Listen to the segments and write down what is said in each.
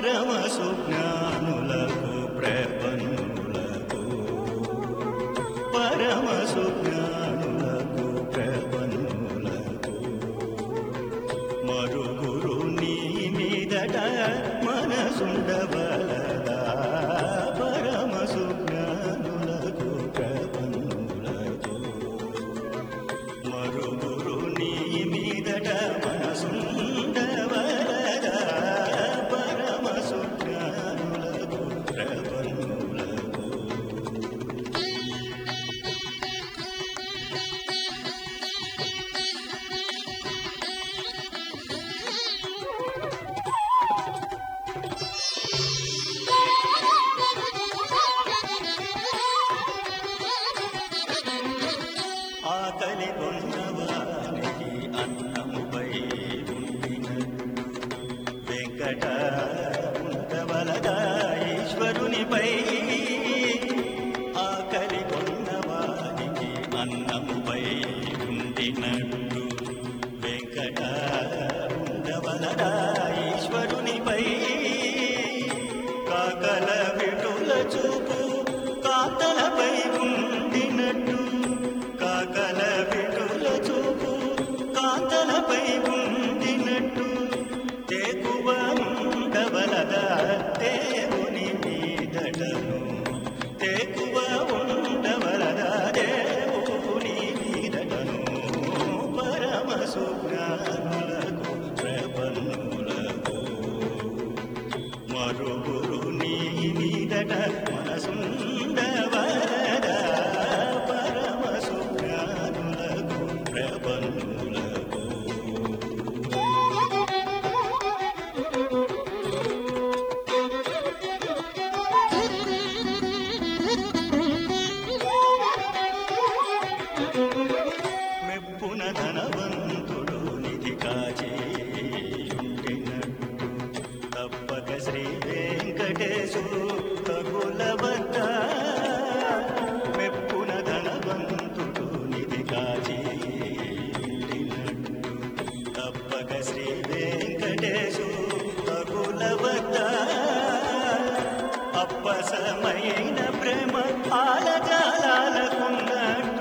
పరమ సుజ్ఞానులకు ప్రపన్నులకు పరమ సుజ్ఞానులకు ప్రపన్నులకు మరుగురు నీ మీదట మనసుండవలదా పరమ సుజ్ఞానులకు ప్రపన్నులకు మరుగురు నీ మీదట మనసుండవలదా పరమ సుజ్ఞానులకు ప్రపన్నులకు ఆకలి కొన్నవానికి అన్నముపై ఉండిన వెంకట ఉండవలదా ఈశ్వరునిపై ఆకలి కొన్నవానికి అన్నముపై ఉండినట్టు వెంకట ఉండవలదా ఈశ్వరునిపై కాకల విటుల చూపు కాతలపై ఉండినట్టు కాకల విటుల చూపు కాతలపై ఉండినట్టు తెగువ ఉండవలదా దేవుని మీదటను తెగువ ఉండవలదా దేవుని మీదటను పరమ సుజ్ఞానులకు ప్రపన్నులకు మరుగురు నీ మీదట మనసుండవరదా పరమ సుజ్ఞానులకు ప్రపన్నులకు మెప్పున ధనవంతుడు నిధి కాచేయుండినట్టు తప్పక శ్రీ వెంకటేశు తగుల వద్ద మెప్పున ధనవంతుడు నిధి కాచేయుండినట్టు తప్పక శ్రీ వెంకటేశు తగుల వద్ద అప్పసమైన ప్రేమ ఆలజాలకున్నట్టు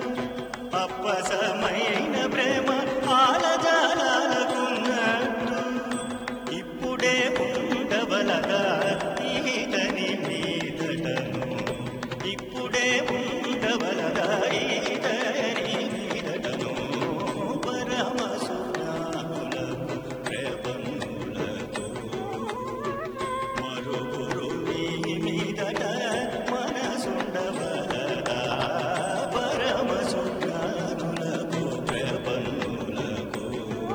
అప్పసమైన ప్రేమ ఆలజాలకున్నట్టు ఇప్పుడే ఉండవలదా ఈతని మీదటను ఇప్పుడే ఉండవలదా ఈతని మీదటను పరమ సుజ్ఞానులకు ప్రపన్నులకు మరుగురు నీ మీదట మనసుండవలదా పరమ సుజ్ఞానులకు ప్రపన్నులకు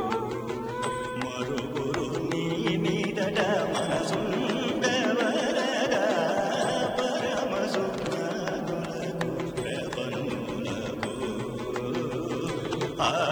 మరుగురు నీ మీదట మనసుండవలదా పరమ సుజ్ఞానులకు ప్రపన్నులకు ఆ